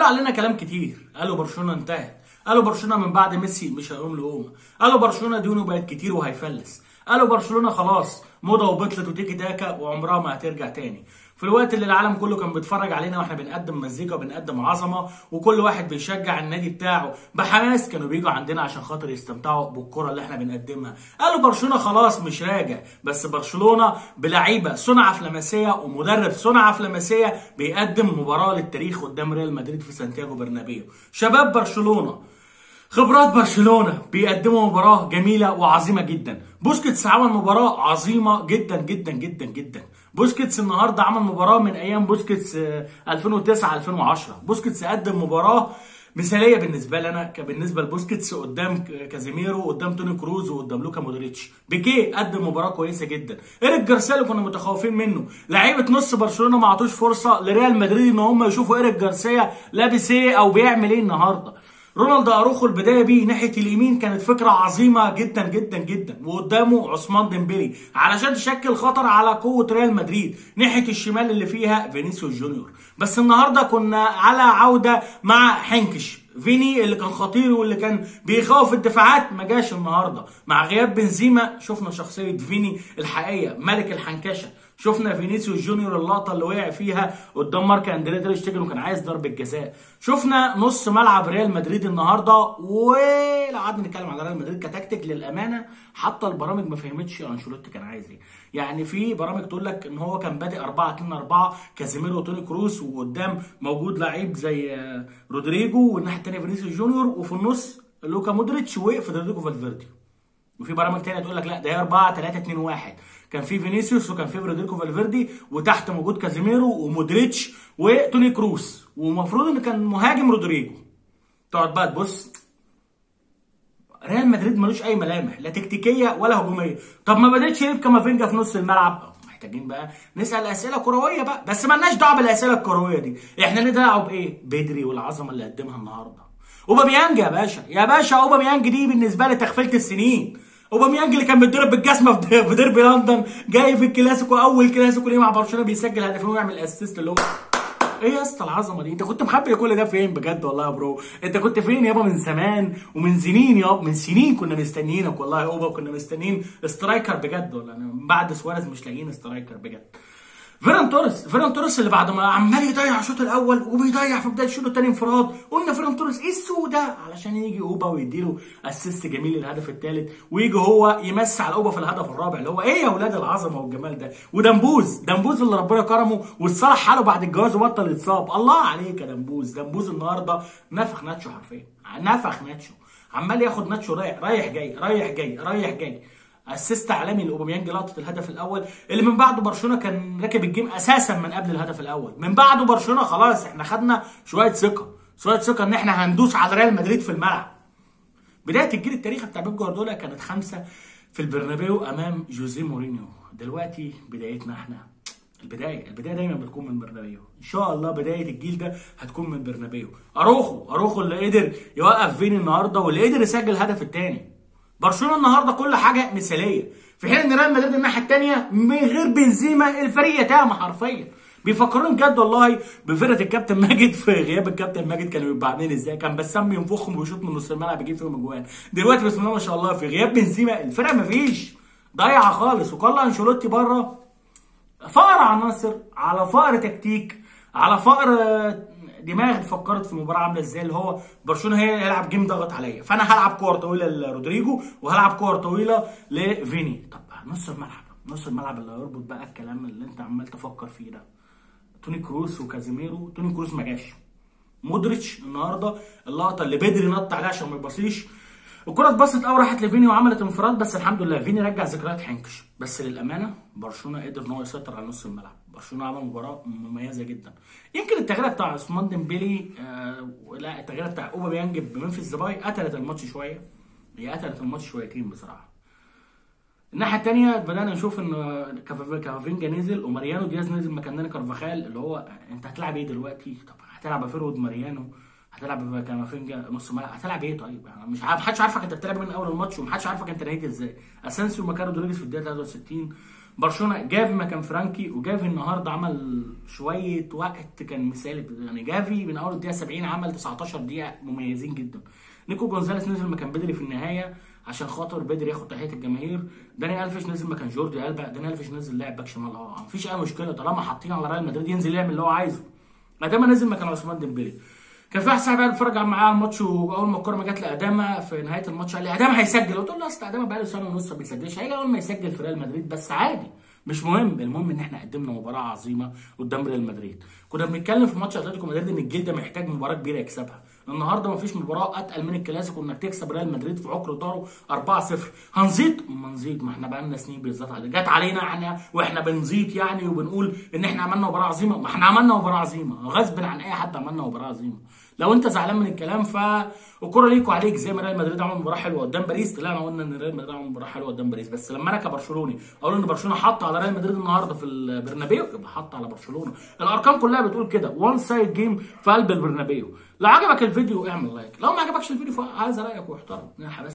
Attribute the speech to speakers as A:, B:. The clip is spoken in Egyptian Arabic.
A: قال لنا كلام كتير قالوا برشلونه انتهت قالوا برشلونه من بعد ميسي مش هيقوم لقومه قالوا برشلونه ديونه بقت كتير وهيفلس قالوا برشلونه خلاص موضه وبطلت وتيكي تاكا وعمرها ما هترجع تاني في الوقت اللي العالم كله كان بيتفرج علينا واحنا بنقدم مزيكا وبنقدم عظمه وكل واحد بيشجع النادي بتاعه بحماس كانوا بيجوا عندنا عشان خاطر يستمتعوا بالكره اللي احنا بنقدمها قالوا برشلونه خلاص مش راجع بس برشلونه بلعيبه صنع فلاماسيه ومدرب صنع فلاماسيه بيقدم مباراه للتاريخ قدام ريال مدريد في سانتياغو برنابيو شباب برشلونه خبرات برشلونه بيقدموا مباراه جميله وعظيمه جدا بوسكيتس عمل مباراه عظيمه جدا جدا جدا جدا بوسكيتس النهارده عمل مباراه من ايام بوسكيتس 2009 2010 بوسكيتس قدم مباراه مثاليه بالنسبه لنا كبالنسبه لبوسكيتس قدام كازيميرو قدام توني كروز وقدام لوكا مودريتش بيكيه قدم مباراه كويسه جدا ايريك جارسيا اللي كنا متخوفين منه لعيبه نص برشلونه ما عطوش فرصه لريال مدريد ان هم يشوفوا ايريك جارسيا لابس ايه او بيعمل ايه النهارده رونالدو اروخو البدايه بيه ناحيه اليمين كانت فكره عظيمه جدا جدا جدا وقدامه عثمان ديمبلي علشان تشكل خطر على قوه ريال مدريد ناحيه الشمال اللي فيها فينيسيوس جونيور بس النهارده كنا على عوده مع حنكش فيني اللي كان خطير واللي كان بيخوف الدفاعات ما جاش النهارده مع غياب بنزيما شفنا شخصيه فيني الحقيقيه ملك الحنكشه شفنا فينيسيوس جونيور اللقطه اللي وقع فيها قدام مارك اندريه تير شتيجن وكان عايز ضربه جزاء شفنا نص ملعب ريال مدريد النهارده ولو قعدنا نتكلم على ريال مدريد كتكتيك للامانه حتى البرامج ما فهمتش انشيلوتي كان عايز ايه يعني في برامج تقول لك ان هو كان بادئ 4 2 4 كازيميرو وتوني كروس وقدام موجود لعيب زي رودريجو والناحيه الثانيه فينيسيوس جونيور وفي النص لوكا مودريتش وفيدريكو فالفيردي وفي برامج تانية تقول لك لا ده هي 4 3 2 1 كان في فينيسيوس وكان في فريدريكو فالفيردي وتحت موجود كازيميرو ومودريتش وتوني كروس ومفروض ان كان مهاجم رودريجو تقعد بقى تبص ريال مدريد ملوش اي ملامح لا تكتيكيه ولا هجوميه طب ما بدأتش يجيب كامافينجا في نص الملعب محتاجين بقى نسال اسئله كرويه بقى بس مالناش دعوه بالاسئله الكرويه دي احنا ندعوا بايه بدري والعظمه اللي قدمها النهارده اوباميانج يا باشا يا باشا اوباميانج دي بالنسبه لي تخفيله السنين اوباميانج اللي كان بيتضرب بالجزمه في ديربي لندن جاي في الكلاسيكو اول كلاسيكو ليه مع برشلونه بيسجل هدفين ويعمل اسيست اللي هو ايه يا اسطى العظمه دي انت كنت مخبي كل ده فين بجد والله يا برو انت كنت فين يابا من زمان ومن سنين يابا من سنين كنا مستنيينك والله يا اوبا كنا مستنيين سترايكر بجد والله انا بعد سواريز مش لاقيين سترايكر بجد فيران توريس فيران توريس اللي بعد ما عمال يضيع الشوط الاول وبيضيع في بدايه الشوط الثاني انفراد قلنا فيران توريس ايه السوء ده علشان يجي اوبا ويديله اسيست جميل للهدف الثالث ويجي هو يمسي على اوبا في الهدف الرابع اللي هو ايه يا اولاد العظمه والجمال ده ودمبوز دمبوز اللي ربنا كرمه واتصلح حاله بعد الجواز وبطل يتصاب الله عليك يا دمبوز دمبوز النهارده نفخ ناتشو حرفيا نفخ ناتشو عمال ياخد ناتشو رايح رايح جاي رايح جاي رايح جاي اسيست عالمي لاوباميانج لقطه الهدف الاول اللي من بعده برشلونه كان راكب الجيم اساسا من قبل الهدف الاول من بعده برشلونه خلاص احنا خدنا شويه ثقه شويه ثقه ان احنا هندوس على ريال مدريد في الملعب بدايه الجيل التاريخي بتاع بيب جوارديولا كانت خمسه في البرنابيو امام جوزيه مورينيو دلوقتي بدايتنا احنا البدايه البدايه دايما بتكون من برنابيو ان شاء الله بدايه الجيل ده هتكون من برنابيو اروخو اروخو اللي قدر يوقف فيني النهارده واللي قدر يسجل الهدف الثاني برشلونه النهارده كل حاجه مثاليه في حين ان ريال مدريد الناحيه الثانيه من غير بنزيما الفريق يتامى حرفيا بيفكرون بجد والله بفرقه الكابتن ماجد في غياب الكابتن ماجد كانوا بيبقوا عاملين ازاي كان بسام ينفخهم ويشوط من نص الملعب يجيب فيهم اجوان دلوقتي بسم الله ما شاء الله في غياب بنزيما الفرقه مفيش ضايعه خالص وكارلو انشيلوتي بره فقر عناصر على فقر تكتيك على فقر دماغ فكرت في المباراه عامله ازاي اللي هو برشلونه هي يلعب جيم ضغط عليا فانا هلعب كور طويله لرودريجو وهلعب كور طويله لفيني طب نص الملعب نص الملعب اللي هيربط بقى الكلام اللي انت عمال تفكر فيه ده توني كروس وكازيميرو توني كروس ما جاش مودريتش النهارده اللقطه اللي بدري نط عليها عشان ما يبصيش الكره اتبصت قوي راحت لفيني وعملت انفراد بس الحمد لله فيني رجع ذكريات حنكش بس للامانه برشلونه قدر ان هو يسيطر على نص الملعب برشلونه عمل مباراه مميزه جدا يمكن التغيير بتاع عثمان ديمبلي آه لا التغيير بتاع اوباميانج بمنفذ ديباي قتلت الماتش شويه هي قتلت الماتش شويتين بصراحه الناحيه الثانيه بدانا نشوف ان كافينجا نزل وماريانو دياز نزل مكان كارفاخال اللي هو انت هتلعب ايه دلوقتي طب هتلعب بفيرود ماريانو هتلعب كامافينجا نص ملعب هتلعب ايه طيب يعني مش عارف محدش عارفك انت بتلعب من اول الماتش ومحدش عارفك انت نهيت ازاي اسانسيو مكان رودريجيز في الدقيقه 63 برشلونه جافي مكان فرانكي وجافي النهارده عمل شويه وقت كان مثالي يعني جافي من اول الدقيقه 70 عمل 19 دقيقه مميزين جدا نيكو جونزاليس نزل مكان بدري في النهايه عشان خاطر بدري ياخد تحيه الجماهير داني الفيش نزل مكان جوردي البا داني الفيش نزل لاعب باك شمال اه مفيش اي مشكله طالما حاطين على ريال مدريد ينزل يعمل اللي هو عايزه اداما نزل مكان عثمان ديمبلي كان في واحد صاحبي قاعد بيتفرج معايا على الماتش واول ما الكوره ما جت لاداما في نهايه الماتش قال لي اداما هيسجل قلت له اصل اداما بقاله سنه ونص ما بيسجلش هيجي اول ما يسجل في ريال مدريد بس عادي مش مهم المهم ان احنا قدمنا مباراه عظيمه قدام ريال مدريد كنا بنتكلم في ماتش اتلتيكو مدريد ان الجيل ده محتاج مباراه كبيره يكسبها النهارده مفيش مباراه اتقل من الكلاسيكو انك تكسب ريال مدريد في عقر داره 4-0 هنزيد ما نزيد ما احنا بقالنا سنين بالظبط على جت علينا احنا واحنا بنزيد يعني وبنقول ان احنا عملنا مباراه عظيمه ما احنا عملنا مباراه عظيمه غصب عن اي حد عملنا مباراه عظيمه لو انت زعلان من الكلام فالكره ليك وعليك زي ما ريال مدريد عمل مباراه حلوه قدام باريس طلعنا قلنا ان ريال مدريد عمل مباراه حلوه قدام باريس بس لما انا كبرشلوني اقول ان برشلونه حط على ريال مدريد النهارده في البرنابيو يبقى حط على برشلونه الارقام كلها بتقول كده وان سايد جيم في قلب البرنابيو لو عجبك الفيديو اعمل لايك لو ما عجبكش الفيديو فعايز رايك واحترم